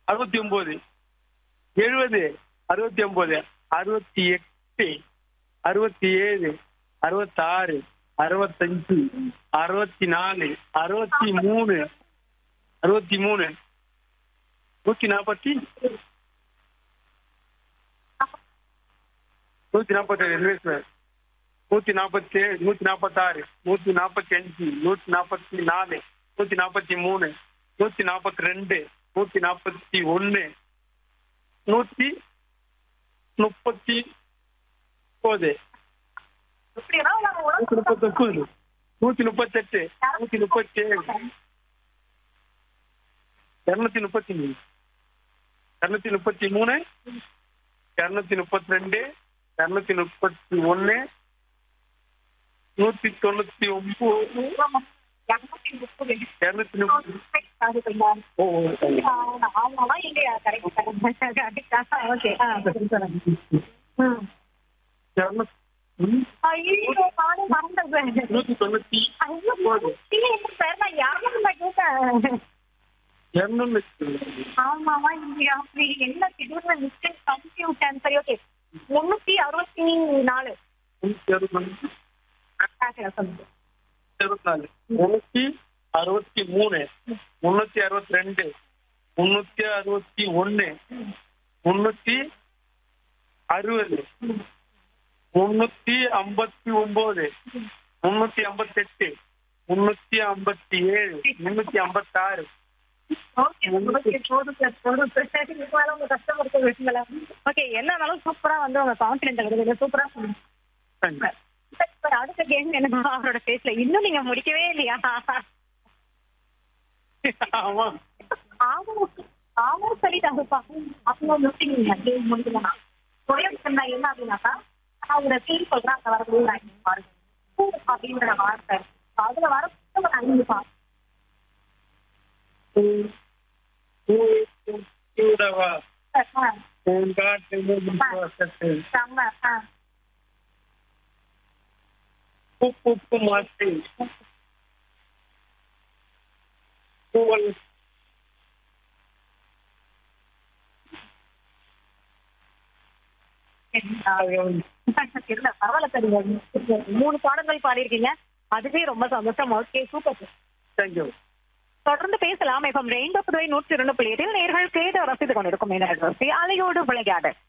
அறுபத்தி ஒன்பது எழுபது அறுபத்தி ஒன்பது அறுபத்தி எட்டு அறுபத்தி ஏழு அறுபத்தாறு அறுபத்தஞ்சு அறுபத்தி நாலு அறுபத்தி மூணு அறுபத்தி மூணு நூத்தி நாற்பத்தி நூத்தி நாற்பத்தி ஏழு சார் நூத்தி நாற்பத்தி ஏழு நூத்தி நாற்பத்தாறு நூத்தி நாற்பத்தி அஞ்சு நூத்தி நாற்பத்தி நாலு நூத்தி நாற்பத்தி மூணு நூத்தி நாற்பத்தி ரெண்டு நூத்தி நாற்பத்தி ஒன்னு நூத்தி முப்பத்தி ஒன்பது எப்படின்னா நாங்க நூத்தி உடம்பு முப்பத்தி ஒன்பது நூத்தி முப்பத்தெட்டு நூத்தி முப்பத்தி ஏழு இருநூத்தி முப்பத்தி மூணு இருநூத்தி முப்பத்தி மூணு இருநூத்தி முப்பத்தி ரெண்டு இருநூத்தி முப்பத்தி ஒன்னு நூத்தி தொண்ணூத்தி ஒன்பது இருநூத்தி முப்பது இருநூத்தி முப்பத்தி அதுக்குங்களா? ஓ ஓ, ஓ. ஆ, ஆமாவா இல்லையா கரெக்ட் ஓகே ஆ சொல்லுங்க ம் இருநூத்தி ம், ஐயோ நானே மறந்துடுறேன் நூத்தி தொண்ணூத்தி ஐயோ ஒன்பது இல்ல இல்ல சார் நான் யாரும் நான் கேட்டேன் இருநூத்தி ஆமாவா இல்லையா அப்படி என்ன திடீர்னு மிஸ்டேக் கழிச்சு விட்டேன் சரி ஓகே முன்னூத்தி அறுபத்தி நாலு முன்னூத்தி அறுபத்தி ஆ, சரி, சொல்லுங்க இருபத்தி நாலு முன்னூத்தி அறுபத்தி மூணு முன்னூத்தி அறுபத்தி ரெண்டு முன்னூத்தி அறுபத்தி ஒன்னு முன்னூத்தி அறுபது முன்னூத்தி ஐம்பத்தி ஒன்பது முன்னூத்தி ஐம்பத்தி எட்டு முன்னூத்தி ஐம்பத்தி ஏழு முன்னூத்தி ஐம்பத்தி ஆறு ஓகே ஓகே போதும் சார் போதும் சார் இதுக்கு மேல உங்க கஸ்டமருக்கு விஷயங்களா ஓகே என்னன்னாலும் சூப்பரா வந்து உங்க கான்பிடன்ட் கொடுக்குது சூப்பரா சொல்லுங்க சார் அடுத்த கேம் என்னன்னா அவரோட ஃபேஸ்ல இன்னும் நீங்க முடிக்கவே இல்லையா ஆமா ஆமாம் ஆமாம் சொல்லிட்டாங்கப்பா அப்போ முடிச்சிங்க கேம் முடிக்கலாம் ஒரே விஷயம் தான் என்ன அப்படின்னாக்கா அவங்களோட ஃபீல் சொல்றேன் அங்க வரக்கூடிய நான் பாருங்க பூ அப்படின்ற வார்த்தை அதுல வர ஒரு அன்புப்பா கூடவா ஆ பூங்காற்று சுவாசத்து செம்ம ஆ உப்பு மாற்றி பூவல் இல்ல பரவாயில்ல சார் மூணு பாடங்கள் பாடியிருக்கீங்க அதுவே ரொம்ப சந்தோஷம் ஓகே சூப்பர் தேங்க்யூ தொடர்ந்து பேசலாம் இப்போ ரெயின்போ புதுவை நூற்றி இரண்டு புள்ளி எட்டில் நேர்கள் கேட்டு ரசித்துக் கொண்டிருக்கும் மீனவர்கள் அலையோடு விளையாடு